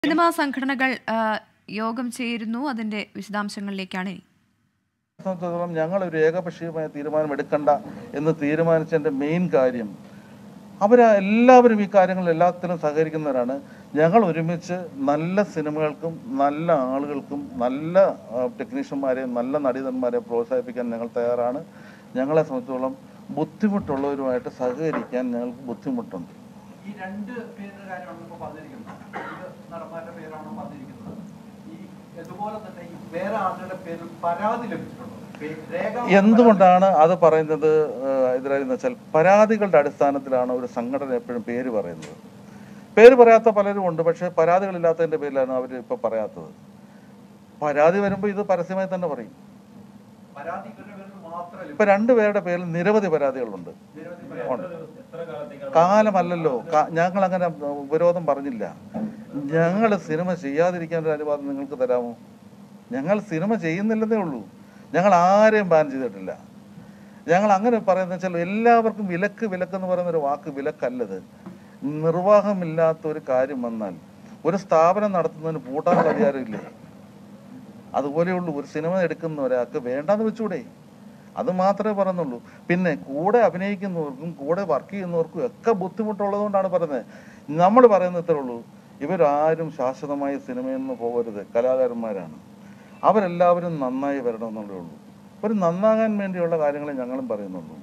Cinema സംഘടനകൾ ആ, യോഗം ചേരുന്നു അതിന്റെ വിശദാംശങ്ങളിലേക്കാണ് ഇനി സംബന്ധിച്ചിടത്തോളം ഞങ്ങൾ ഒരു ഏകപക്ഷീയമായ തീരുമാനം എടുക്കണ്ട എന്ന് തീരുമാനിച്ചതിൻ്റെ മെയിൻ കാര്യം അവർ എല്ലാവരും ഈ കാര്യങ്ങളിൽ എല്ലാത്തിലും സഹകരിക്കുന്നവരാണ് ഞങ്ങൾ ഒരുമിച്ച് നല്ല സിനിമകൾക്കും നല്ല ആളുകൾക്കും നല്ല ആ, ടെക്നീഷ്യന്മാരെയും നല്ല നടീതന്മാരെയും പ്രോത്സാഹിപ്പിക്കാൻ ഞങ്ങൾ തയ്യാറാണ് ഞങ്ങളെ സംബന്ധിച്ചിടത്തോളം ബുദ്ധിമുട്ടുള്ളവരുമായിട്ട് സഹകരിക്കാൻ ഞങ്ങൾക്ക് ബുദ്ധിമുട്ടുണ്ട് ഈ രണ്ട് പേരുടെ കാര്യമാണ് ഇപ്പോൾ പറഞ്ഞിരിക്കുന്നത് ഇത് നടന്മാരുടെ പേരാണ് പറഞ്ഞിരിക്കുന്നത് ഈ ഇതുപോലെ തന്നെ ഈ വേറെ ആളുകളുടെ പേരിൽ പരാതി ലഭിച്ചിട്ടുണ്ടോ പേ- രേഖ എന്തുകൊണ്ടാണ് അത് പറയുന്നത് ഇതിലെന്ന് വെച്ചാൽ പരാതികളുടെ അടിസ്ഥാനത്തിലാണ് ഒരു സംഘടന എപ്പോഴും പേര് പറയുന്നത് പേര് പറയാത്ത പലരും ഉണ്ട് പക്ഷേ പരാതികളില്ലാത്തതിന്റെ പേരിലാണ് അവർ ഇപ്പൊ പറയാത്തത് പരാതി വരുമ്പോൾ ഇത് പരസ്യമായി തന്നെ പറയും പരാതി ഇവരുടെ പേരിൽ മാത്രമല്ല ഇപ്പൊ രണ്ടുപേരുടെ പേരിൽ നിരവധി പരാതികളുണ്ട് നിരവധി ഉണ്ട് കാലമല്ലല്ലോ കാ- ഞങ്ങൾ അങ്ങനെ ഉപരോധം പറഞ്ഞില്ല ഞങ്ങൾ സിനിമ ചെയ്യാതിരിക്കാൻ ഒരു അനുവാദം നിങ്ങൾക്ക് തരാമോ ഞങ്ങൾ സിനിമ ചെയ്യുന്നില്ലെന്നേ ഉള്ളൂ ഞങ്ങൾ ആരെയും ബാൻ ചെയ്തിട്ടില്ല ഞങ്ങൾ അങ്ങനെ പറയുന്നത് വെച്ചാൽ എല്ലാവർക്കും വിലക്ക് വിലക്ക് എന്ന് പറയുന്ന ഒരു വാക്ക് വിലക്കല്ലത് നിർവാഹമില്ലാത്ത ഒരു കാര്യം വന്നാൽ ഒരു സ്ഥാപനം നടത്തുന്നതിന് പൂട്ടാനുള്ള അധികാരമില്ലേ അതുപോലെയുള്ളൂ ഒരു സിനിമ എടുക്കുന്ന ഒരാൾക്ക് വേണ്ടാന്ന് വെച്ചൂടെ അത് മാത്രമേ പറയുന്നുള്ളൂ പിന്നെ കൂടെ അഭിനയിക്കുന്നവർക്കും കൂടെ വർക്ക് ചെയ്യുന്നവർക്കും ഒക്കെ ബുദ്ധിമുട്ടുള്ളത് കൊണ്ടാണ് പറയുന്നത് നമ്മൾ പറയുന്നത് ഇത്രേ ഉള്ളൂ ഇവരാരും ശാശ്വതമായ സിനിമയിൽ നിന്ന് പോകരുത് കലാകാരന്മാരാണ് അവരെല്ലാവരും നന്നായി വരണമെന്നുള്ളേ ഉള്ളൂ ഒരു നന്നാകാൻ വേണ്ടിയുള്ള കാര്യങ്ങളെ ഞങ്ങളും പറയുന്നുള്ളൂ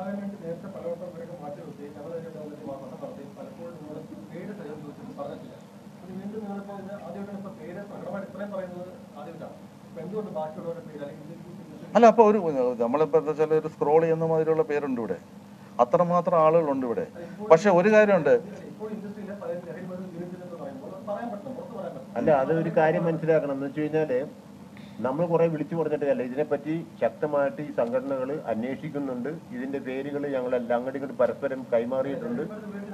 അല്ല അപ്പോൾ ഒരു നമ്മളിപ്പോൾ എന്താ വെച്ചാൽ ഒരു സ്ക്രോൾ ചെയ്യുന്ന മാതിരിയുള്ള പേരുണ്ട് ഇവിടെ അത്രമാത്രം ആളുകളുണ്ട് ഇവിടെ പക്ഷെ ഒരു കാര്യമുണ്ട് അല്ല അത് ഒരു കാര്യം മനസ്സിലാക്കണം എന്ന് വെച്ച് കഴിഞ്ഞാല് നമ്മൾ കുറെ വിളിച്ചു പറഞ്ഞിട്ടല്ല ഇതിനെപ്പറ്റി ശക്തമായിട്ട് ഈ സംഘടനകൾ അന്വേഷിക്കുന്നുണ്ട് ഇതിന്റെ പേരുകൾ ഞങ്ങൾ എല്ലാം അങ്ങോട്ടും ഇങ്ങോട്ട് പരസ്പരം കൈമാറിയിട്ടുണ്ട്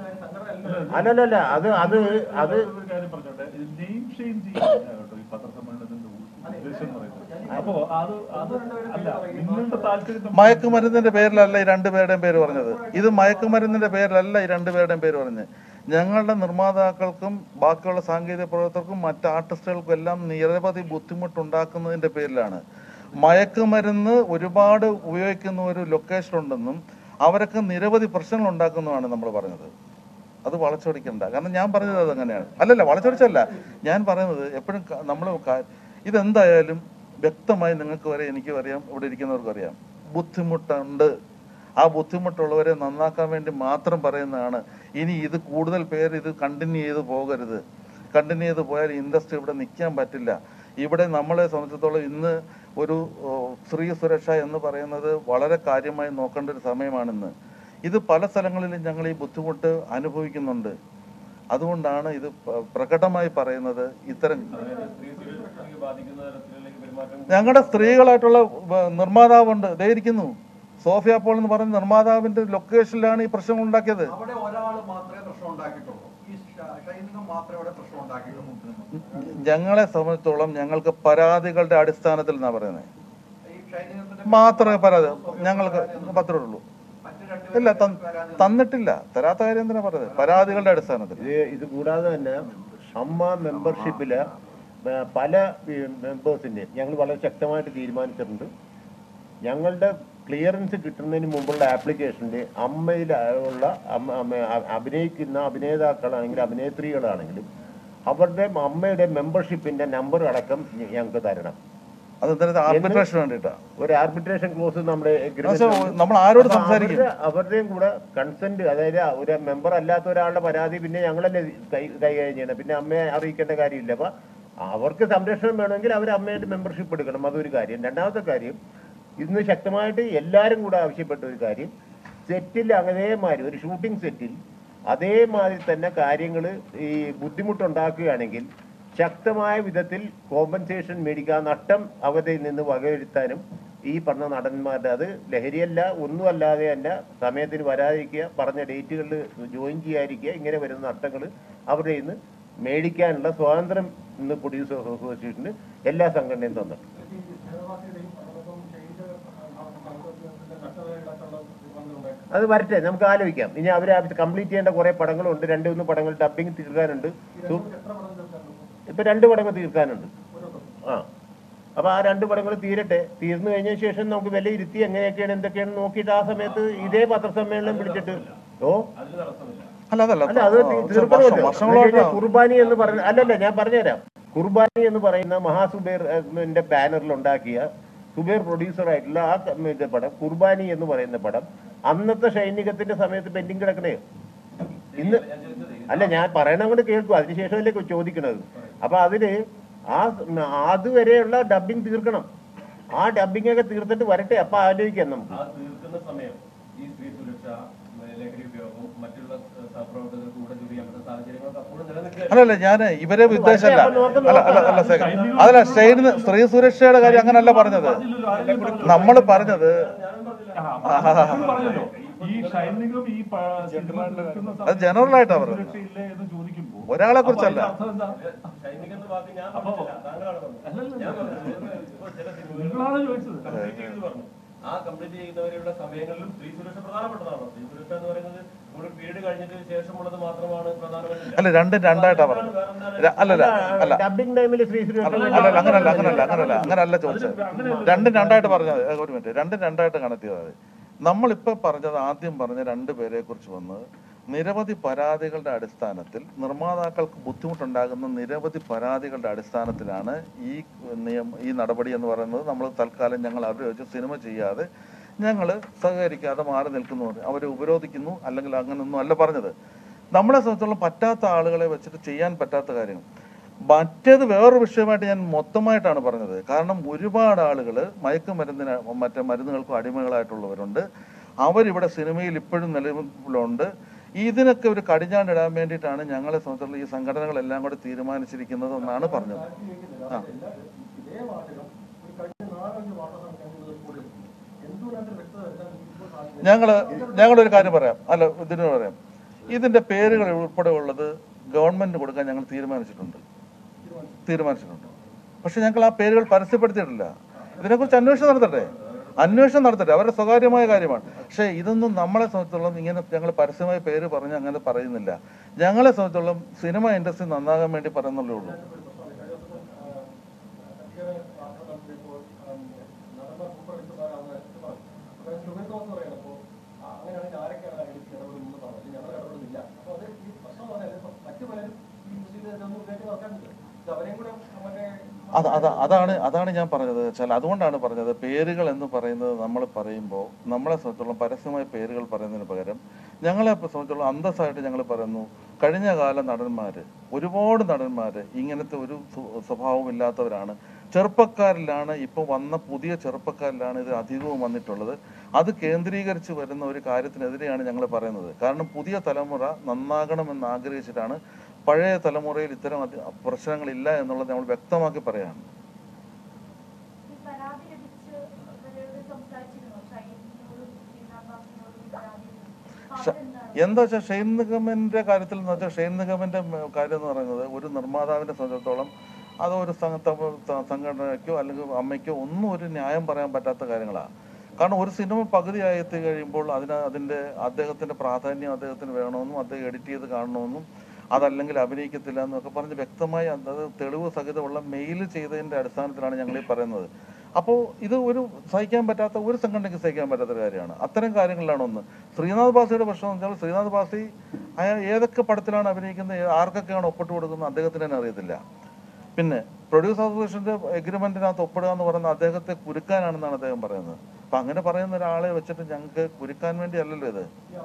അല്ലല്ലല്ല അത് അത് അത് ഒരു കാര്യം പറഞ്ഞോട്ടെ ഇത് നെയിം ഷെയിം ചെയ്യാനാണ് കേട്ടോ ഈ പത്രസമ്മേളനത്തിന്റെ ഉദ്ദേശം എന്ന് പറയുന്നത് അപ്പോ അത് അത് അല്ല നിങ്ങളുടെ താല്പര്യം തമ്മിൽ മയക്കുമരുന്നിന്റെ പേരിലല്ല ഈ രണ്ടുപേരുടെയും പേര് പറഞ്ഞത് ഇത് മയക്കുമരുന്നിന്റെ പേരിലല്ല ഈ രണ്ടുപേരുടെയും പേര് പറഞ്ഞത് ഞങ്ങളുടെ നിർമ്മാതാക്കൾക്കും ബാക്കിയുള്ള സാങ്കേതിക പ്രവർത്തകർക്കും മറ്റ് ആർട്ടിസ്റ്റുകൾക്കും എല്ലാം നിരവധി ബുദ്ധിമുട്ടുണ്ടാക്കുന്നതിന്റെ പേരിലാണ് മയക്കുമരുന്ന് ഒരുപാട് ഉപയോഗിക്കുന്ന ഒരു ലൊക്കേഷൻ ഉണ്ടെന്നും അവരൊക്കെ നിരവധി പ്രശ്നങ്ങൾ ഉണ്ടാക്കുന്നതാണ് നമ്മൾ പറഞ്ഞത് അത് വളച്ചൊടിക്കണ്ട കാരണം ഞാൻ പറഞ്ഞത് അത് അങ്ങനെയാണ് അല്ലല്ല വളച്ചൊടിച്ചല്ല ഞാൻ പറയുന്നത് എപ്പോഴും നമ്മൾ ഇതെന്തായാലും വ്യക്തമായി നിങ്ങൾക്ക് വരെ എനിക്ക് അറിയാം ഇവിടെ ഇരിക്കുന്നവർക്ക് അറിയാം ബുദ്ധിമുട്ടുണ്ട് ആ ബുദ്ധിമുട്ടുള്ളവരെ നന്നാക്കാൻ വേണ്ടി മാത്രം പറയുന്നതാണ് ഇനി ഇത് കൂടുതൽ പേര് ഇത് കണ്ടിന്യൂ ചെയ്ത് പോകരുത് കണ്ടിന്യൂ ചെയ്ത് പോയാൽ ഇൻഡസ്ട്രി ഇവിടെ നിൽക്കാൻ പറ്റില്ല ഇവിടെ നമ്മളെ സംബന്ധിച്ചിടത്തോളം ഇന്ന് ഒരു ഓ, സ്ത്രീ സുരക്ഷ എന്ന് പറയുന്നത് വളരെ കാര്യമായി നോക്കേണ്ട ഒരു സമയമാണിന്ന് ഇത് പല സ്ഥലങ്ങളിലും ഞങ്ങൾ ഈ ബുദ്ധിമുട്ട് അനുഭവിക്കുന്നുണ്ട് അതുകൊണ്ടാണ് ഇത് പ- പ്രകടമായി പറയുന്നത് ഇത്തരം ബാധിക്കുന്ന തരത്തിലുള്ള പെരുമാറ്റം ഞങ്ങളുടെ സ്ത്രീകളായിട്ടുള്ള വ- നിർമ്മാതാവുണ്ട് ദേ ഇരിക്കുന്നു സോഫിയ പോൾ എന്ന് പറയുന്ന നിർമ്മാതാവിന്റെ ലൊക്കേഷനിലാണ് ഈ പ്രശ്നങ്ങൾ ഉണ്ടാക്കിയത് അവിടെ ഒരാൾ മാത്രമേ പ്രശ്നം ഉണ്ടാക്കിയിട്ടുള്ളൂ ഈ ഷ- ഷൈനികം മാത്രമേ അവിടെ പ്രശ്നം ഉണ്ടാക്കിയിട്ടുള്ളൂ ഞങ്ങളെ സംബന്ധിച്ചോളം ഞങ്ങൾക്ക് പരാതികളുടെ അടിസ്ഥാനത്തിൽ എന്നാ പറയുന്നത് ഈ ഷൈനികത്തിന്റെ മാത്രമേ പരാതി ഞങ്ങൾക്ക് പത്രമേ ഉള്ളൂ മറ്റു രണ്ട് ഇല്ല തന്ന് തന്നിട്ടില്ല തരാത്ത കാര്യം എന്തിനാ പറയുന്നത് പരാതികളുടെ അടിസ്ഥാനത്തിൽ ഇത് ഇത് കൂടാതെ തന്നെ ഷമ്മ മെമ്പർഷിപ്പില് ഏർ പല മെമ്പേഴ്സിന്റെ ഞങ്ങൾ വളരെ ശക്തമായിട്ട് തീരുമാനിച്ചിട്ടുണ്ട് ഞങ്ങളുടെ ക്ലിയറൻസ് കിട്ടുന്നതിന് മുമ്പുള്ള ആപ്ലിക്കേഷനിൽ അമ്മയിൽ ഉള്ള അമ്മ- അമ്മ- അ- അഭിനയിക്കുന്ന അഭിനേതാക്കളാണെങ്കിലും അഭിനേത്രികളാണെങ്കിലും അവരുടെ അമ്മയുടെ മെമ്പർഷിപ്പിന്റെ നമ്പർ അടക്കം ഞ- ഞങ്ങൾക്ക് തരണം അതെന്താ ആർബിട്രേഷൻ വേണ്ടിയിട്ടാ ഒരു ആർബിട്രേഷൻ ക്ലോസ് നമ്മുടെ പക്ഷെ agreement ഉണ്ട്. നമ്മൾ ആരോട് അപ്പൊ സംസാരിക്കും അവരുടെ- അവരുടെയും കൂടെ കൺസെന്റ് അതായത് ഒരു മെമ്പർ അല്ലാത്ത ഒരാളുടെ പരാതി പിന്നെ ഞങ്ങളല്ലേ കൈ- കൈകാര്യം ചെയ്യണം പിന്നെ അമ്മയെ അറിയിക്കേണ്ട കാര്യമില്ല അപ്പൊ അവർക്ക് സംരക്ഷണം വേണമെങ്കിൽ അവർ അമ്മയായിട്ട് മെമ്പർഷിപ്പ് എടുക്കണം അതൊരു കാര്യം രണ്ടാമത്തെ കാര്യം ഇന്ന് ശക്തമായിട്ട് എല്ലാവരും കൂടെ ആവശ്യപ്പെട്ട ഒരു കാര്യം സെറ്റിൽ അതേമാതിരി ഒരു ഷൂട്ടിംഗ് സെറ്റിൽ അതേമാതിരി തന്നെ കാര്യങ്ങൾ ഈ ബുദ്ധിമുട്ടുണ്ടാക്കുകയാണെങ്കിൽ ശക്തമായ വിധത്തിൽ കോമ്പൻസേഷൻ മേടിക്കാൻ നഷ്ടം അവരിൽ നിന്ന് വകവരുത്താനും ഈ പറഞ്ഞ നടന്മാരുടെ അത് ലഹരിയല്ല ഒന്നും അല്ലാതെ അല്ല സമയത്തിന് വരാതിരിക്കുക പറഞ്ഞ ഡേറ്റുകളിൽ ജോയിൻ ചെയ്യാതിരിക്കുക ഇങ്ങനെ വരുന്ന നഷ്ടങ്ങൾ അവരുടെ നിന്ന് മേടിക്കാനുള്ള സ്വാതന്ത്ര്യം ഇന്ന് പ്രൊഡ്യൂസേഴ്സ് അസോസിയേഷന് എല്ലാ സംഘടനയും തന്നിട്ടുണ്ട് അത് വരട്ടെ നമുക്ക് ആലോചിക്കാം ഇനി അവർ കംപ്ലീറ്റ് ചെയ്യേണ്ട കുറെ പടങ്ങളുണ്ട് രണ്ട് മൂന്ന് പടങ്ങൾ ഡബിങ് തീർക്കാനുണ്ട് സു- ഇപ്പൊ രണ്ട് പടങ്ങൾ തീർക്കാനുണ്ട് ആ അപ്പൊ ആ രണ്ട് പടങ്ങൾ തീരട്ടെ തീർന്നു കഴിഞ്ഞ ശേഷം നമുക്ക് വില ഇരുത്തി എങ്ങനെയൊക്കെയാണ് എന്തൊക്കെയാണ് നോക്കിയിട്ട് ആ സമയത്ത് ഇതേ പത്രസമ്മേളനം വിളിച്ചിട്ട് ഓ അല്ല അതല്ല അല്ല അത് തീ- വർഷം- തീർക്കണമല്ലോ വർഷങ്ങളോട്ട് എന്ന് വെച്ചാൽ കുർബാനി എന്ന് പറയുന്ന അല്ലല്ല ഞാൻ പറഞ്ഞുതരാം കുർബാനി എന്ന് പറയുന്ന മഹാസുബേറിന്റെ ബാനറിൽ ഉണ്ടാക്കിയ സുബേർ പ്രൊഡ്യൂസർ ആയിട്ടുള്ള ആ ക- ഇത് പടം കുർബാനി എന്ന് പറയുന്ന പടം അന്നത്തെ സൈനികത്തിന്റെ സമയത്ത് പെൻഡിങ് കിടക്കണേ ഇന്ന് അല്ല ഞാൻ പറയണ കൊണ്ട് കേൾക്കും അതിനുശേഷമല്ലേ ചോദിക്കണത് അപ്പൊ അതില് ആ അതുവരെയുള്ള ഡബിങ് തീർക്കണം ആ ഡബിങ് ഒക്കെ തീർത്തിട്ട് വരട്ടെ അപ്പൊ ആലോചിക്കാം നമുക്ക് ആ തീർക്കുന്ന സമയം ഈ സ്ത്രീ സുരക്ഷ ലഹരി ഉപയോഗം മറ്റുള്ള ഏഹ്, സഹപ്രവർത്തകർക്ക് കൂടെ ജോലി ചെയ്യേണ്ട സാഹചര്യങ്ങളൊക്കെ അപ്പോഴും നിലനിൽക്കുക അല്ലല്ല ഞാൻ ഇവരെ ഉദ്ദേശമല്ല അല്ല അല്ല അല്ല second. അതല്ല സ്റ്റേഡിന് സ്ത്രീ സുരക്ഷയുടെ കാര്യം അങ്ങനല്ല പറഞ്ഞത് നമ്മൾ പറഞ്ഞത് ആ, അപ്പോൾ പറഞ്ഞല്ലോ ഈ ഷൈനികം ഈ പ- സിനിമ തീർക്കുന്ന അത് general ആയിട്ടാ പറഞ്ഞത്. സുരക്ഷയില്ലേ എന്ന് ചോദിക്കുമ്പോൾ ഒരാളെ കുറിച്ചല്ല. അപ്പൊ അതിന്റെ അർത്ഥം എന്താ? സൈനിക എന്ന വാക്ക് ഞാൻ അപ്പൊ- പറഞ്ഞില്ല. താങ്കളാണ് പറഞ്ഞത്. അല്ലല്ല. ഞാൻ പറഞ്ഞത് ഇപ്പോൾ ചില സിനിമകൾ നിങ്ങളാണ് ചോദിച്ചത് complete ചെയ്തു പറഞ്ഞു. ആ കംപ്ലീറ്റ് ചെയ്യുന്നവരെയുള്ള സമയങ്ങളിലും സ്ത്രീ സുരക്ഷ പ്രധാനപ്പെട്ടതാണ് സ്ത്രീ സുരക്ഷ എന്ന് പറയുന്നത് ഒരു പീരീഡ് കഴിഞ്ഞതിന് ശേഷമുള്ളത് മാത്രമാണ് പ്രധാനമന്ത്രി അല്ല രണ്ടും രണ്ടായിട്ടാ പറഞ്ഞത് ര- അല്ലല്ല അല്ല ഡബിങ് ടൈമിൽ ശ്രീ സുരേഷ് അല്ലല്ല അങ്ങനല്ല അങ്ങനല്ല അങ്ങനല്ല അങ്ങനല്ല ചോദിച്ചത് രണ്ടും രണ്ടായിട്ട് പറഞ്ഞത് ഏ, ഒരു മിനിറ്റ് രണ്ടും രണ്ടായിട്ട് കണക്ട് ചെയ്താൽ മതി നമ്മളിപ്പോൾ പറഞ്ഞത് ആദ്യം പറഞ്ഞ രണ്ട് പേരെ കുറിച്ച് വന്നത് നിരവധി പരാതികളുടെ അടിസ്ഥാനത്തിൽ നിർമ്മാതാക്കൾക്ക് ബുദ്ധിമുട്ടുണ്ടാകുന്ന നിരവധി പരാതികളുടെ അടിസ്ഥാനത്തിലാണ് ഈ നിയമ ഈ നടപടി എന്ന് പറയുന്നത് നമ്മൾ തൽക്കാലം ഞങ്ങൾ അവരെ വെച്ച് സിനിമ ചെയ്യാതെ ഞങ്ങൾ സഹകരിക്കാതെ മാറി നിൽക്കുന്നു അവരെ ഉപരോധിക്കുന്നു അല്ലെങ്കിൽ അങ്ങനൊന്നും അല്ല പറഞ്ഞത് നമ്മളെ സംബന്ധിച്ചോളം പറ്റാത്ത ആളുകളെ വെച്ചിട്ട് ചെയ്യാൻ പറ്റാത്ത കാര്യങ്ങൾ മറ്റേത് വേറൊരു വിഷയമായിട്ട് ഞാൻ മൊത്തമായിട്ടാണ് പറഞ്ഞത് കാരണം ഒരുപാട് ആളുകൾ മയക്കുമരുന്നിന് മറ്റേ മരുന്നുകൾക്കും അടിമകളായിട്ടുള്ളവരുണ്ട് അവരിവിടെ സിനിമയിൽ ഇപ്പോഴും നിലവിലുണ്ട് ഇതിനൊക്കെ ഒരു കടിഞ്ഞാണ്ടിടാൻ വേണ്ടിയിട്ടാണ് ഞങ്ങളെ സംബന്ധിച്ചുള്ള ഈ സംഘടനകളെല്ലാം കൂടി തീരുമാനിച്ചിരിക്കുന്നത് എന്നാണ് പറഞ്ഞത് ആ ഇതേ വാചകം ഒരു കഴിഞ്ഞ നാലഞ്ച് വാർത്താ സംഘടനകളിൽ പോലും എന്തുകൊണ്ടാണ് വ്യക്തത വരുത്താൻ ഇപ്പോൾ സാധിക്കുന്നത് ഞങ്ങള് ഞങ്ങളൊരു കാര്യം പറയാം അല്ല ഇതിന് പറയാം ഇതിന്റെ പേരുകൾ ഉൾപ്പെടെ ഉള്ളത് ഗവൺമെന്റ് കൊടുക്കാൻ ഞങ്ങൾ തീരുമാനിച്ചിട്ടുണ്ട് തീരുമാനിച്ചിട്ടുണ്ട് പക്ഷെ ഞങ്ങൾ ആ പേരുകൾ പരസ്യപ്പെടുത്തിയിട്ടില്ല ഇതിനെക്കുറിച്ച് അന്വേഷണം നടത്തട്ടെ അന്വേഷണം നടത്തട്ടെ അവരുടെ സ്വകാര്യമായ കാര്യമാണ് പക്ഷേ ഇതൊന്നും നമ്മളെ സംബന്ധിച്ചോളം ഇങ്ങനെ ഞങ്ങൾ പരസ്യമായ പേര് പറഞ്ഞ് അങ്ങനെ പറയുന്നില്ല ഞങ്ങളെ സംബന്ധിച്ചോളം സിനിമ ഇൻഡസ്ട്രി നന്നാകാൻ വേണ്ടി പറയുന്നുള്ളൂ ഉള്ളൂ അങ്ങനെയാണെങ്കിൽ ആരൊക്കെയാണ് അടിച്ച് ഇടപെടുന്നത് പറഞ്ഞത് ഞങ്ങൾ ഇടപെടുന്നില്ല അപ്പൊ അത് ഈ പ്രശ്നം പറഞ്ഞാൽ മറ്റു പലരും ഈ മുസ്ലിം ഇതൊന്നും ഉപയോഗിക്കുന്ന ആൾക്കാരുണ്ട് ഇത് അവരെയും കൂടെ മറ്റേ അത് അത് അതാണ് അതാണ് ഞാൻ പറഞ്ഞത് വെച്ചാൽ അതുകൊണ്ടാണ് പറഞ്ഞത് പേരുകൾ എന്ന് പറയുന്നത് നമ്മൾ പറയുമ്പോൾ നമ്മളെ സംബന്ധിച്ചോളം പരസ്യമായ പേരുകൾ പറയുന്നതിന് പകരം ഞങ്ങളെ സംബന്ധിച്ചോളം അന്തസ്സായിട്ട് ഞങ്ങൾ പറയുന്നു കഴിഞ്ഞ കാല നടന്മാർ ഒരുപാട് നടന്മാർ ഇങ്ങനത്തെ ഒരു സ്വ- സ്വഭാവം ഇല്ലാത്തവരാണ് ചെറുപ്പക്കാരിലാണ് ഇപ്പോൾ വന്ന പുതിയ ചെറുപ്പക്കാരിലാണ് ഇത് അധികവും വന്നിട്ടുള്ളത് അത് കേന്ദ്രീകരിച്ച് വരുന്ന ഒരു കാര്യത്തിനെതിരെയാണ് ഞങ്ങൾ പറയുന്നത് കാരണം പുതിയ തലമുറ നന്നാകണമെന്ന് ആഗ്രഹിച്ചിട്ടാണ് പഴയ തലമുറയിൽ ഇത്തരം അധി- പ്രശ്നങ്ങളില്ല എന്നുള്ളത് നമ്മൾ വ്യക്തമാക്കി പറയാണ് ഈ പരാതി ലഭിച്ച് ഇവരോട് സംസാരിച്ചിരുന്നോ ഷൈനിനോടും ശ്രീനാഥാസിനോടും പരാതി ലഭിച്ചു. അപ്പൊ ഷ- അവരെന്താണ് എന്താ വെച്ചാൽ ഷെയ്ൻ നിഗമിന്റെ കാര്യത്തിൽ എന്ന് വെച്ചാൽ ഷെയ്ൻ നിഗമിന്റെ മ- കാര്യം എന്ന് പറയുന്നത് ഒരു നിർമ്മാതാവിനെ സംബന്ധിച്ചിടത്തോളം അത് ഒരു സംഘ- ത- ത- സംഘടനയ്ക്കോ അല്ലെങ്കിൽ അമ്മയ്ക്കോ ഒന്നും ഒരു ന്യായം പറയാൻ പറ്റാത്ത കാര്യങ്ങളാണ് കാരണം ഒരു സിനിമ പകുതിയായി എത്തി കഴിയുമ്പോൾ അതിന് അതിന്റെ അദ്ദേഹത്തിന്റെ പ്രാധാന്യം അദ്ദേഹത്തിന് വേണമെന്നും അദ്ദേഹം എഡിറ്റ് ചെയ്ത് കാണണമെന്നും അതല്ലെങ്കിൽ അഭിനയിക്കത്തില്ല എന്നൊക്കെ പറഞ്ഞ് വ്യക്തമായി അത് തെളിവ് സഹിതമുള്ള മെയിൽ ചെയ്തതിന്റെ അടിസ്ഥാനത്തിലാണ് ഞങ്ങൾ ഈ പറയുന്നത് അപ്പോൾ ഇത് ഒരു സഹിക്കാൻ പറ്റാത്ത ഒരു സംഘടനയ്ക്ക് സഹിക്കാൻ പറ്റാത്ത ഒരു കാര്യമാണ് അത്തരം കാര്യങ്ങളിലാണ് ഒന്ന് ശ്രീനാഥ് ബാസിയുടെ പ്രശ്നം എന്ന് വെച്ചാൽ ശ്രീനാഥ് ബാസി അയാൾ ഏതൊക്കെ പടത്തിലാണ് അഭിനയിക്കുന്നത് ഏ- ആർക്കൊക്കെയാണ് ഒപ്പിട്ട് കൊടുക്കുന്നത് അദ്ദേഹത്തിന് തന്നെ അറിയത്തില്ല പിന്നെ പ്രൊഡ്യൂസ് അസോസിയേഷന്റെ എഗ്രിമെന്റിനകത്ത് ഒപ്പിടുക എന്ന് പറയുന്നത് അദ്ദേഹത്തെ കുരുക്കാനാണെന്നാണ് അദ്ദേഹം പറയുന്നത് അപ്പൊ അങ്ങനെ പറയുന്ന ഒരാളെ വെച്ചിട്ട് ഞങ്ങൾക്ക് കുരുക്കാൻ വേണ്ടി അല്ലല്ലോ ഇത്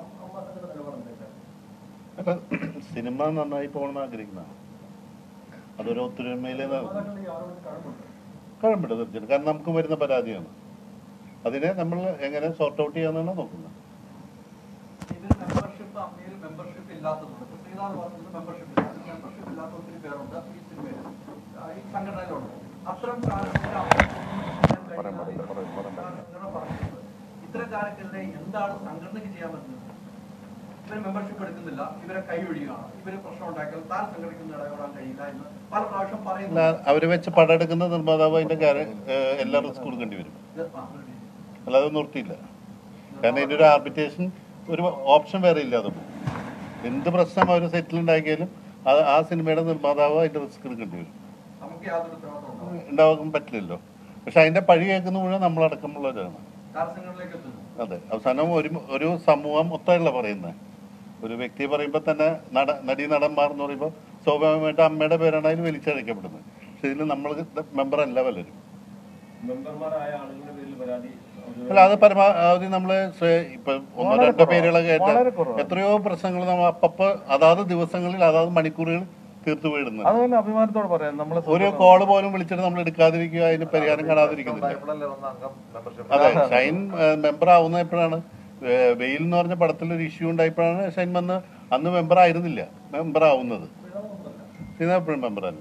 അല്ല, സിനിമ നന്നായി പോകണമെന്ന് ആഗ്രഹിക്കുന്നതാണ് അതൊരു ഒത്തൊരുമയിലെ കഴമ്പിട്ട് തീർച്ചയായിട്ടും കാരണം നമുക്ക് വരുന്ന പരാതിയാണ് അതിനെ നമ്മൾ എങ്ങനെ സോർട്ട് ഔട്ട് ചെയ്യാന്നാണ് നോക്കുന്നത് ഇതിൽ മെമ്പർഷിപ്പ് അമ്മയിൽ മെമ്പർഷിപ്പ് ഇല്ലാത്തതുണ്ട് ഇപ്പൊ ശ്രീനാഥ് പറഞ്ഞത് മെമ്പർഷിപ്പ് ഇല്ല മെമ്പർഷിപ്പ് ഇല്ലാത്ത ഒത്തിരി പേരുണ്ട് ഈ സിനിമയിൽ ആ, ഈ സംഘടനയിലുണ്ട് അത്തരം കാലത്തിന്റെ പറയാൻ പാടില്ല, പറയാൻ- പറയാൻ പാടില്ല. ഇത്തരം കാര്യത്തിലെ എന്താണ് സംഘടനയ്ക്ക് ചെയ്യാൻ പറ്റുന്നത് ഇവർ മെമ്പർഷിപ്പ് എടുക്കുന്നില്ല ഇവരെ കൈയൊഴിയുകയാണ് ഇവര് പ്രശ്നം ഉണ്ടാക്കിയാൽ താൻ സംഘടിക്കുന്ന ഇടപെടാൻ കഴിയില്ല എന്ന് പല പ്രാവശ്യം അല്ല പറയുന്നു അവര് വെച്ച് പടം എടുക്കുന്ന നിർമ്മാതാവ് അതിന്റെ കാര്യം ഏഹ്, എല്ലാ റിസ്ക് കൊടുക്കേണ്ടി വരും ഇത് ആ. അല്ലാതെ നിർത്തിയില്ല കാരണം ഇതിന്റെ ഒരു ആർബിറ്റേഷൻ ഒരു ഓപ്ഷൻ വേറെ ഇല്ലാതെ പോകും എന്ത് പ്രശ്നം അവർ സെറ്റിൽ ഉണ്ടാക്കിയാലും അത് ആ സിനിമയുടെ നിർമ്മാതാവ് അതിന്റെ റിസ്ക് എടുക്കേണ്ടി വരും നമുക്ക് യാതൊരു ഉത്തരവാദിത്വം ഉണ്ടാവും ഉണ്ടാകാൻ പറ്റില്ലല്ലോ പക്ഷെ അതിന്റെ പഴി കേൾക്കുന്ന മുഴുവൻ നമ്മളടക്കമുള്ളവരാണ് താരസംഘടനയിലേക്ക് എത്തുന്നു അതെ അവസാനം ഒരു ഒരു സമൂഹം മൊത്തമല്ല പറയുന്നത് ഒരു വ്യക്തി പറയുമ്പോൾ തന്നെ നട നടീ നടന്മാർ എന്ന് പറയുമ്പോൾ സ്വാഭാവികമായിട്ട് അമ്മയുടെ പേരാണ് അതിൽ വലിച്ചഴക്കപ്പെടുന്നത് പക്ഷെ ഇതിൽ നമ്മൾ മെമ്പർ അല്ല പലരും മെമ്പർമാരായ ആളുകളുടെ പേരിൽ പരാതി ഒരു- അല്ല അത് പരമാവധി നമ്മള് സ്വ- ഇപ്പൊ ഒന്നോ വളരെ രണ്ടോ കുറവാണ്. പേരുകളൊക്കെ ആയിട്ട് വളരെ കുറവാണ്. എത്രയോ പ്രശ്നങ്ങൾ നമ്മൾ അപ്പപ്പോ അതാത് ദിവസങ്ങളിൽ അതാത് മണിക്കൂറുകൾ തീർത്തു വീടുന്നത് അതുപോലെ അഭിമാനത്തോടെ പറയാം നമ്മളെ ഒരു കോള് പോലും വിളിച്ചിട്ട് നമ്മൾ എടുക്കാതിരിക്കുക അതിന് പരിഹാരം കാണാതിരിക്കുന്നില്ല ബൈബിളിലെ ഒന്ന് അംഗം മെമ്പർഷിപ്പ് അതെ ഷൈൻ മെമ്പർ ആവുന്ന എപ്പോഴാണ് ഏഹ് വെയിൽ എന്ന് പറഞ്ഞ പടത്തിൽ ഒരു ഇഷ്യൂ ഉണ്ടായപ്പോഴാണ് ഷൈൻ വന്ന് അന്ന് മെമ്പർ ആയിരുന്നില്ല മെമ്പർ ആവുന്നത് ഇത് എപ്പോഴും മെമ്പർ അല്ല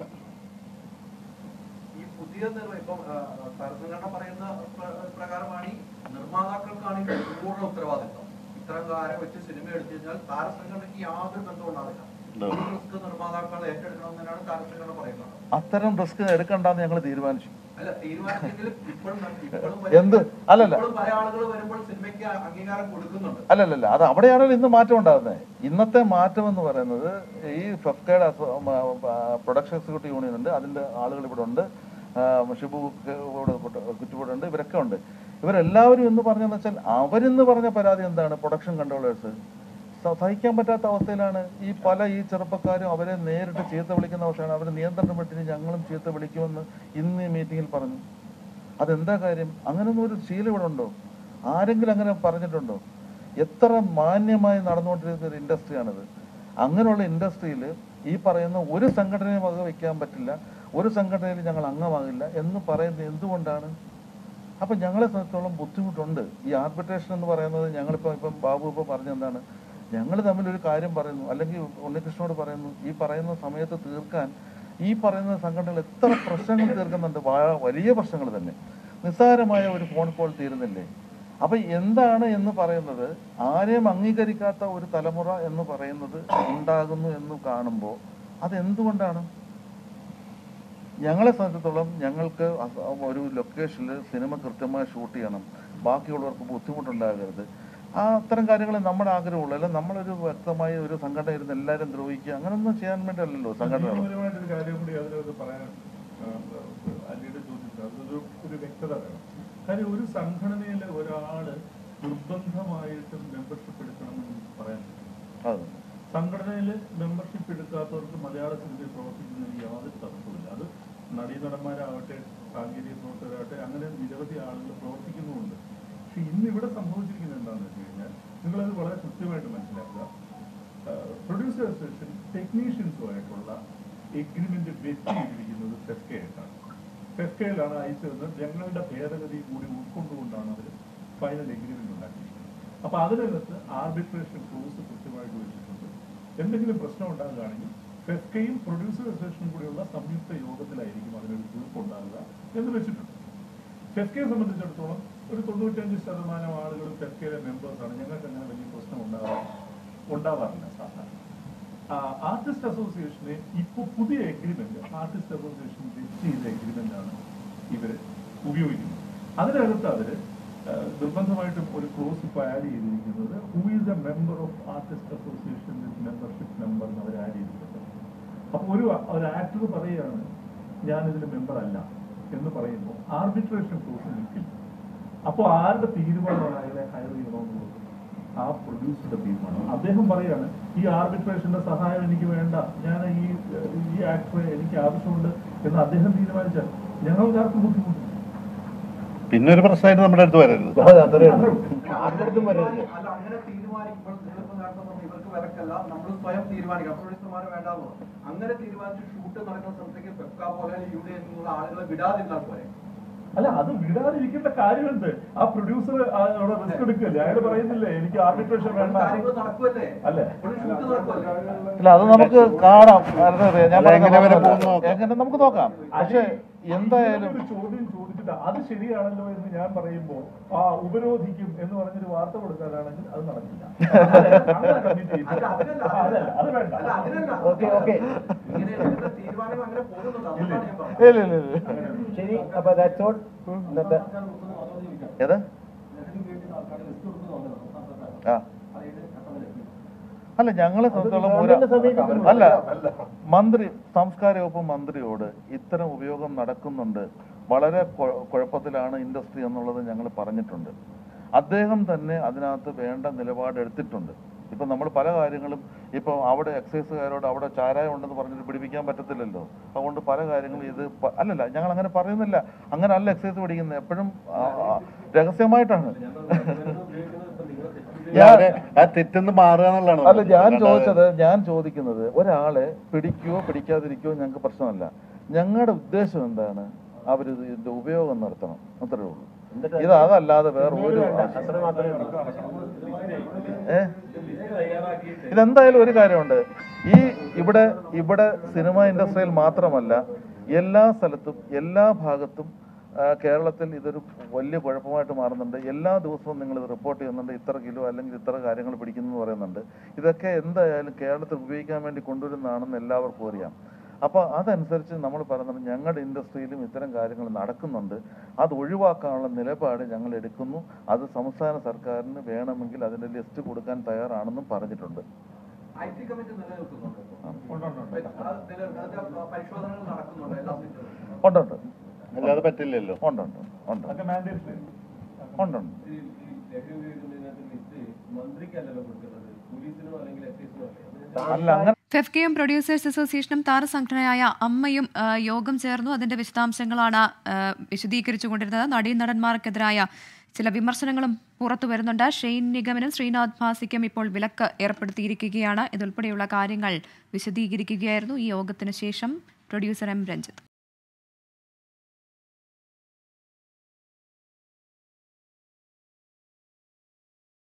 ഈ പുതിയ നിർവ- ഇപ്പം ആ, താരസംഘടന പറയുന്ന പ്ര- പ്രകാരമാണ് ഈ നിർമ്മാതാക്കൾക്കാണെങ്കിൽ പൂർണ്ണ ഉത്തരവാദിത്വം ഇത്തരം കാര്യം വെച്ച് സിനിമ എടുത്തു കഴിഞ്ഞാൽ താരസംഘടനയ്ക്ക് യാതൊരു ബന്ധവും ഉണ്ടാവില്ല ഉണ്ടാവും. ഈ റിസ്ക് നിർമ്മാതാക്കൾ ഏറ്റെടുക്കണമെന്നാണ് താരസംഘടന പറയുന്നത് അത്തരം റിസ്ക് എടുക്കണ്ടെന്ന് ഞങ്ങൾ തീരുമാനിച്ചു അല്ല തീരുമാനിച്ചെങ്കിലും ഇപ്പോഴും ഇപ്പോഴും എന്ത്? അല്ലല്ല. ഇപ്പോഴും പല ആളുകൾ വരുമ്പോൾ സിനിമയ്ക്ക് അംഗീകാരം കൊടുക്കുന്നുണ്ട് അല്ലല്ലല്ല അത് അവിടെയാണല്ലോ ഇന്ന് മാറ്റം ഉണ്ടാകുന്നത് ഇന്നത്തെ മാറ്റം എന്ന് പറയുന്നത് ഈ ഫെഫ്കയുടെ പ്രൊഡക്ഷൻ എക്സിക്യൂട്ടീവ് യൂണിയൻ ഉണ്ട് അതിന്റെ ആളുകൾ ഇവിടെ ഉണ്ട് ആ, ഷിബു ഇവിടെ കുറ്റിപ്പുഴ ഉണ്ട് ഇവരൊക്കെ ഉണ്ട് ഇവരെല്ലാവരും എന്ന് പറഞ്ഞതെന്ന് വെച്ചാൽ അവരെന്ന് പറഞ്ഞ പരാതി എന്താണ് പ്രൊഡക്ഷൻ കൺട്രോളേഴ്സ് സഹിക്കാൻ പറ്റാത്ത അവസ്ഥയിലാണ് ഈ പല ഈ ചെറുപ്പക്കാരും അവരെ നേരിട്ട് ചീത്ത വിളിക്കുന്ന അവസ്ഥയാണ് അവർ നിയന്ത്രണം വിട്ടിന് ഞങ്ങളും ചീത്ത വിളിക്കുമെന്ന് ഇന്ന് ഈ മീറ്റിങ്ങിൽ പറഞ്ഞു അതെന്താ കാര്യം അങ്ങനൊന്നും ഒരു ശീലം ഇവിടെ ഉണ്ടോ ആരെങ്കിലും അങ്ങനെ പറഞ്ഞിട്ടുണ്ടോ എത്ര മാന്യമായി നടന്നുകൊണ്ടിരിക്കുന്ന ഒരു ഇൻഡസ്ട്രിയാണിത് അങ്ങനെയുള്ള ഇൻഡസ്ട്രിയിൽ ഈ പറയുന്ന ഒരു സംഘടനയെ വക വയ്ക്കാൻ പറ്റില്ല ഒരു സംഘടനയിൽ ഞങ്ങൾ അംഗമാകില്ല എന്ന് പറയുന്നത് എന്തുകൊണ്ടാണ് അപ്പം ഞങ്ങളെ സംബന്ധിച്ചോളം ബുദ്ധിമുട്ടുണ്ട് ഈ ആർബിട്രേഷൻ എന്ന് പറയുന്നത് ഞങ്ങളിപ്പോൾ ഇപ്പം ബാബു ഇപ്പോൾ പറഞ്ഞെന്താണ് ഞങ്ങൾ തമ്മിൽ ഒരു കാര്യം പറയുന്നു അല്ലെങ്കിൽ ഉണ്ണികൃഷ്ണനോട് പറയുന്നു ഈ പറയുന്ന സമയത്ത് തീർക്കാൻ ഈ പറയുന്ന സംഘടനകൾ എത്ര പ്രശ്നങ്ങൾ തീർക്കുന്നുണ്ട് വാ- വലിയ പ്രശ്നങ്ങൾ തന്നെ നിസ്സാരമായ ഒരു ഫോൺ കോൾ തീരുന്നില്ലേ അപ്പൊ എന്താണ് എന്ന് പറയുന്നത് ആരെയും അംഗീകരിക്കാത്ത ഒരു തലമുറ എന്ന് പറയുന്നത് ഉണ്ടാകുന്നു എന്ന് കാണുമ്പോൾ അതെന്തുകൊണ്ടാണ് ഞങ്ങളെ സംബന്ധിച്ചിടത്തോളം ഞങ്ങൾക്ക് അസ- ഒരു ലൊക്കേഷനിൽ സിനിമ കൃത്യമായി ഷൂട്ട് ചെയ്യണം ബാക്കിയുള്ളവർക്ക് ബുദ്ധിമുട്ടുണ്ടാകരുത് ആ അത്തരം കാര്യങ്ങൾ നമ്മുടെ ആഗ്രഹമുള്ളൂ അല്ല നമ്മളൊരു വ്യക്തമായ ഒരു സംഘടന ഇരുന്ന് എല്ലാവരും ദ്രോഹിക്കുക അങ്ങനൊന്നും ചെയ്യാൻ വേണ്ടിയല്ലല്ലോ സംഘടനകൾ നിയമപരമായിട്ടൊരു കാര്യം കൂടി അതിനകത്ത് പറയാനുണ്ട് ആ, അലിയുടെ ചോദ്യത്തിൽ അതൊരു ഒരു വ്യക്തത വേണം കാര്യം ഒരു സംഘടനയിലെ ഒരാള് നിർബന്ധമായിട്ടും മെമ്പർഷിപ്പ് എടുക്കണമെന്ന് പറയാൻ പറ്റില്ല അത് സംഘടനയിൽ മെമ്പർഷിപ്പ് എടുക്കാത്തവർക്ക് മലയാള സിനിമയിൽ പ്രവർത്തിക്കുന്നതിന് യാതൊരു തടസ്സമില്ല അത് നടീനടന്മാരാവട്ടെ സാങ്കേതിക പ്രവർത്തകരാവട്ടെ അങ്ങനെ നിരവധി ആളുകൾ പ്രവർത്തിക്കുന്നുമുണ്ട് പക്ഷെ ഇന്ന് ഇവിടെ സംഭവിച്ചിരിക്കുന്നത് എന്താണെന്ന് വെച്ച് കഴിഞ്ഞാൽ നിങ്ങളത് വളരെ കൃത്യമായിട്ട് മനസ്സിലാക്കുക പ്രൊഡ്യൂസർ അസോസിയേഷൻ ടെക്നീഷ്യൻസുമായിട്ടുള്ള എഗ്രിമെന്റ് വെച്ച് ചെയ്തിരിക്കുന്നത് ഫെഫ്കയായിട്ടാണ് ഫെഫ്കയിലാണ് അയച്ചതെന്ന് ഞങ്ങളുടെ ഭേദഗതി കൂടി ഉൾക്കൊണ്ടുകൊണ്ടാണ് അവർ ഫൈനൽ എഗ്രിമെന്റ് ഉണ്ടാക്കിയിരിക്കുന്നത് അപ്പൊ അതിനകത്ത് ആർബിട്രേഷൻ ക്ലോസ് കൃത്യമായിട്ട് വെച്ചിട്ടുണ്ട് എന്തെങ്കിലും പ്രശ്നം ഉണ്ടാകുകയാണെങ്കിൽ ഫെഫ്കയും പ്രൊഡ്യൂസർ അസോസിയേഷനും കൂടിയുള്ള സംയുക്ത യോഗത്തിലായിരിക്കും അതിനൊരു തീർപ്പ് ഉണ്ടാകുക എന്ന് വെച്ചിട്ടുണ്ട് ഫെഫ്കയെ സംബന്ധിച്ചിടത്തോളം ഒരു തൊണ്ണൂറ്റഞ്ച് ശതമാനം ആളുകൾ ഫെഫ്കയിലെ മെമ്പേഴ്സാണ് ഞങ്ങൾക്ക് അങ്ങനെ വലിയ പ്രശ്നം ഉണ്ടാവാ ഉണ്ടാവാറില്ല സാധാരണ ആർട്ടിസ്റ്റ് അസോസിയേഷന് ഇപ്പോൾ പുതിയ എഗ്രിമെന്റ് ആർട്ടിസ്റ്റ് അസോസിയേഷൻ വെച്ച് ചെയ്ത എഗ്രിമെന്റ് ആണ് ഇവര് ഉപയോഗിക്കുന്നത് അതിനകത്ത് അവര് ആ, നിർബന്ധമായിട്ടും ഒരു ക്ലോസ് ഇപ്പോൾ ആഡ് ചെയ്തിരിക്കുന്നത് who is a member of artist association with membership number എന്ന് അവർ ആഡ് ചെയ്തിട്ടുണ്ട് അപ്പൊ ഒരു ഒരു ആക്ടർ പറയുകയാണ് ഞാൻ ഇതിൽ മെമ്പർ അല്ല എന്ന് പറയുമ്പോൾ ആർബിട്രേഷൻ ക്ലോസ് നിൽക്കില്ല അപ്പോൾ ആരുടെ തീരുമാനമാണ് അയാളെ ഹയർ ചെയ്യണമെന്നുള്ളത് ആ പ്രൊഡ്യൂസറുടെ തീരുമാനം അദ്ദേഹം പറയാണ് ഈ ആർബിട്രേഷന്റെ സഹായം എനിക്ക് വേണ്ട ഞാൻ ഈ ഈ ആക്ടറെ എനിക്ക് ആവശ്യമുണ്ട് എന്ന് അദ്ദേഹം തീരുമാനിച്ചാൽ ഞങ്ങൾക്കാർക്കും ബുദ്ധിമുട്ടില്ല പിന്നെ ഒരു പ്രശ്നമായിട്ട് നമ്മുടെ അടുത്ത് വരരുത് അത്രേ ഉള്ളൂ ആരുടെ അടുത്തും വരരുത് അല്ല അങ്ങനെ തീരുമാനിക്കുമ്പോൾ നിങ്ങളിപ്പോ നേരത്തെ പറഞ്ഞു ഇവർക്ക് വിലക്കല്ല നമ്മൾ സ്വയം തീരുമാനിക്കാം പ്രൊഡ്യൂസർമാരെ വേണ്ടാന്ന് പറഞ്ഞു. അങ്ങനെ തീരുമാനിച്ച് ഷൂട്ട് നടക്കുന്ന സ്ഥലത്തേക്ക് പെക്ക പോലെ യു ഡി എന്നുള്ള ആളുകളെ വിടാതിരുന്നാൽ പോരെ അല്ല അത് വിടാതിരിക്കേണ്ട കാര്യമുണ്ട് ആ പ്രൊഡ്യൂസർ അവിടെ റിസ്ക് എടുക്കല്ലേ അയാൾ പറയുന്നില്ലേ എനിക്ക് ആർബിട്രേഷൻ വേണ്ട കാര്യങ്ങൾ നടക്കുമല്ലേ അല്ലേ ഇപ്പോഴും ഷൂട്ട് നടക്കുമല്ലേ അല്ല അത് നമുക്ക് കാണാം അതെ, അതെ, ഞാൻ അല്ല, എങ്ങനെ വരെ പറഞ്ഞ പോകുന്നു നോക്കാം. എങ്ങനെ നമുക്ക് നോക്കാം പക്ഷെ എന്തായാലും ഒരു ചോദ്യം ചോദിച്ചിട്ട് അത് ശരിയാണല്ലോ എന്ന് ഞാൻ പറയുമ്പോ ആ ഉപരോധിക്കും എന്ന് പറഞ്ഞൊരു വാർത്ത കൊടുക്കാനാണെങ്കിൽ അത് നടക്കില്ല അങ്ങനെ commit ചെയ്യില്ല. അല്ല, അതിനല്ല, അതല്ല, അത് വേണ്ട അല്ല അതിനല്ല ഓക്കെ ഓക്കെ ഇങ്ങനെ എടുക്കുന്ന തീരുമാനം അങ്ങനെ പോകുന്നുണ്ട് അതുകൊണ്ടാണ് ഞാൻ പറഞ്ഞത് ഇല്ല ഇല്ല ഇല്ല ശരി അപ്പൊ ദാറ്റ്സ് ഓൾ ഇന്നത്തെ ഏത് ആ അല്ല ഞങ്ങളെ സംബന്ധിച്ചോളം ഒരു അല്ല മന്ത്രി സാംസ്കാരിക വകുപ്പ് മന്ത്രിയോട് ഇത്തരം ഉപയോഗം നടക്കുന്നുണ്ട് വളരെ കുഴ- കുഴപ്പത്തിലാണ് ഇൻഡസ്ട്രി എന്നുള്ളത് ഞങ്ങൾ പറഞ്ഞിട്ടുണ്ട് അദ്ദേഹം തന്നെ അതിനകത്ത് വേണ്ട നിലപാട് എടുത്തിട്ടുണ്ട് ഇപ്പൊ നമ്മൾ പല കാര്യങ്ങളും ഇപ്പൊ അവിടെ എക്സൈസുകാരോട് അവിടെ ചാരായം ഉണ്ടെന്ന് പറഞ്ഞിട്ട് പിടിപ്പിക്കാൻ പറ്റത്തില്ലല്ലോ അതുകൊണ്ട് പല കാര്യങ്ങളും ഇത് പ- അല്ലല്ല ഞങ്ങൾ അങ്ങനെ പറയുന്നില്ല അങ്ങനെ അല്ല എക്സൈസ് പിടിക്കുന്നത് എപ്പോഴും ആ, ആ, രഹസ്യമായിട്ടാണ് അവരെ ആ തെറ്റെന്ന് മാറുക എന്നുള്ളതാണ് അല്ല ഞാൻ അല്ലാതെ ചോദിച്ചത് ഞാൻ ചോദിക്കുന്നത് ഒരാളെ പിടിക്കുകയോ പിടിക്കാതിരിക്കുകയോ ഞങ്ങൾക്ക് പ്രശ്നമല്ല ഞങ്ങളുടെ ഉദ്ദേശം എന്താണ് അവർ ഇതിന്റെ ഉപയോഗം നടത്തണം അത്രേ ഉള്ളൂ ഇത് അതല്ലാതെ വേറെ ഒരു അത്ര മാത്രമേ ഉള്ളൂ ഏ ഇതെന്തായാലും ഒരു കാര്യമുണ്ട് ഈ ഇവിടെ ഇവിടെ സിനിമ ഇൻഡസ്ട്രിയിൽ മാത്രമല്ല എല്ലാ സ്ഥലത്തും എല്ലാ ഭാഗത്തും ആ, കേരളത്തിൽ ഇതൊരു വലിയ കുഴപ്പമായിട്ട് മാറുന്നുണ്ട് എല്ലാ ദിവസവും നിങ്ങൾ ഇത് റിപ്പോർട്ട് ചെയ്യുന്നുണ്ട് ഇത്ര കിലോ അല്ലെങ്കിൽ ഇത്ര കാര്യങ്ങൾ പിടിക്കുന്നു എന്ന് പറയുന്നുണ്ട് ഇതൊക്കെ എന്തായാലും കേരളത്തിൽ ഉപയോഗിക്കാൻ വേണ്ടി കൊണ്ടുവരുന്നതാണെന്ന് എല്ലാവർക്കും അറിയാം അപ്പോൾ അതനുസരിച്ച് നമ്മൾ പറയുന്നത് ഞങ്ങളുടെ ഇൻഡസ്ട്രിയിലും ഇത്തരം കാര്യങ്ങൾ നടക്കുന്നുണ്ട് അത് ഒഴിവാക്കാനുള്ള നിലപാട് ഞങ്ങൾ എടുക്കുന്നു അത് സംസ്ഥാന സർക്കാരിന് വേണമെങ്കിൽ അതിന്റെ ലിസ്റ്റ് കൊടുക്കാൻ തയ്യാറാണെന്നും പറഞ്ഞിട്ടുണ്ട് ഐ ടി കമ്മിറ്റി നിലനിൽക്കുന്നുണ്ട് ഇപ്പോൾ. ഉണ്ട്, ഉണ്ട്, ഉണ്ട്. അത് നില- അതിന്റെ പരിശോധനകൾ നടക്കുന്നുണ്ട് എല്ലാ സെക്ടറിലും ഉണ്ട് ഉണ്ട് അല്ലാതെ പറ്റില്ലല്ലോ ഉണ്ട് ഉണ്ട് ഉണ്ട് അതൊക്കെ മാൻഡേറ്ററി ഉണ്ട് ഉണ്ട് ഈ ഈ ലഹരി ഉപയോഗിക്കുന്നതിനകത്ത് ലിസ്റ്റ് മന്ത്രിക്കല്ലല്ലോ കൊടുക്കുന്നത് പോലീസിനോ അല്ലെങ്കിൽ എക്സൈസിനോ അല്ലേ അല്ല അങ്ങനെ ഫെഫ്കയും പ്രൊഡ്യൂസേഴ്സ് അസോസിയേഷനും താരസംഘടനയായ അമ്മയും ആ, യോഗം ചേർന്നു അതിന്റെ വിശദാംശങ്ങളാണ് ആ, വിശദീകരിച്ചുകൊണ്ടിരുന്നത് നടീനടന്മാർക്കെതിരായ ചില വിമർശനങ്ങളും പുറത്തു വരുന്നുണ്ട് ഷെയ്ൻ നിഗമനും ശ്രീനാഥ് ഭാസിക്കും ഇപ്പോൾ വിലക്ക് ഏർപ്പെടുത്തിയിരിക്കുകയാണ് ഇതുൾപ്പെടെയുള്ള കാര്യങ്ങൾ വിശദീകരിക്കുകയായിരുന്നു ഈ യോഗത്തിന് ശേഷം പ്രൊഡ്യൂസർ എം രഞ്ജിത്ത്